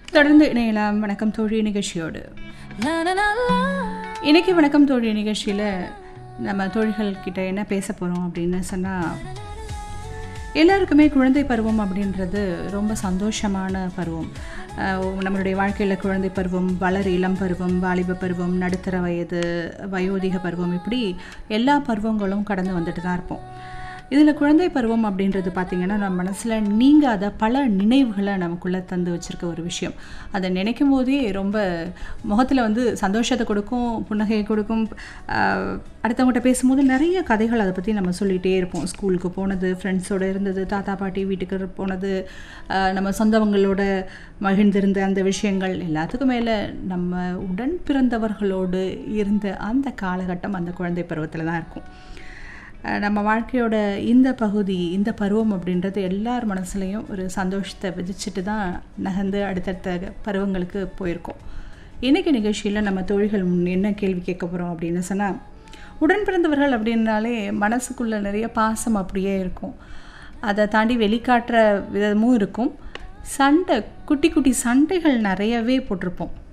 தொடர்ந்து இணையலாம் வணக்கம் தோழி நிகழ்ச்சியோடு இன்னைக்கு வணக்கம் தோழி நிகழ்ச்சியில் நம்ம தோழிகள் கிட்ட என்ன பேச போகிறோம் அப்படின்னு சொன்னால் எல்லாருக்குமே குழந்தை பருவம் அப்படின்றது ரொம்ப சந்தோஷமான பருவம் அஹ் நம்மளுடைய வாழ்க்கையில் குழந்தை பருவம் வளர் இளம் பருவம் வாலிப பருவம் நடுத்தர வயது வயோதிக பருவம் இப்படி எல்லா பருவங்களும் கடந்து வந்துட்டு தான் இருப்போம் இதில் குழந்தை பருவம் அப்படின்றது பார்த்திங்கன்னா நம்ம மனசில் நீங்காத பல நினைவுகளை நமக்குள்ளே தந்து வச்சுருக்க ஒரு விஷயம் அதை நினைக்கும் போதே ரொம்ப முகத்தில் வந்து சந்தோஷத்தை கொடுக்கும் புன்னகையை கொடுக்கும் ஆஹ் அடுத்தவங்ககிட்ட பேசும்போது நிறைய கதைகள் அதை பற்றி நம்ம சொல்லிகிட்டே இருப்போம் ஸ்கூலுக்கு போனது ஃப்ரெண்ட்ஸோடு இருந்தது தாத்தா பாட்டி வீட்டுக்கு போனது ஆஹ் நம்ம சொந்தவங்களோட மகிழ்ந்திருந்த அந்த விஷயங்கள் எல்லாத்துக்கும் மேலே நம்ம உடன் பிறந்தவர்களோடு இருந்த அந்த காலகட்டம் அந்த குழந்தை பருவத்தில் தான் இருக்கும் அஹ் நம்ம வாழ்க்கையோட இந்த பகுதி இந்த பருவம் அப்படின்றது எல்லார் மனசுலையும் ஒரு சந்தோஷத்தை விதிச்சுட்டு தான் நகர்ந்து அடுத்தடுத்த பருவங்களுக்கு போயிருக்கோம் இன்றைக்கி நிகழ்ச்சியில் நம்ம தோழிகள் முன் என்ன கேள்வி கேட்க போகிறோம் அப்படின்னு சொன்னால் உடன் பிறந்தவர்கள் அப்படின்னாலே மனசுக்குள்ளே நிறைய பாசம் அப்படியே இருக்கும் அதை தாண்டி வெளிக்காட்டுற விதமும் இருக்கும் சண்டை குட்டி குட்டி சண்டைகள் நிறையவே போட்டிருப்போம்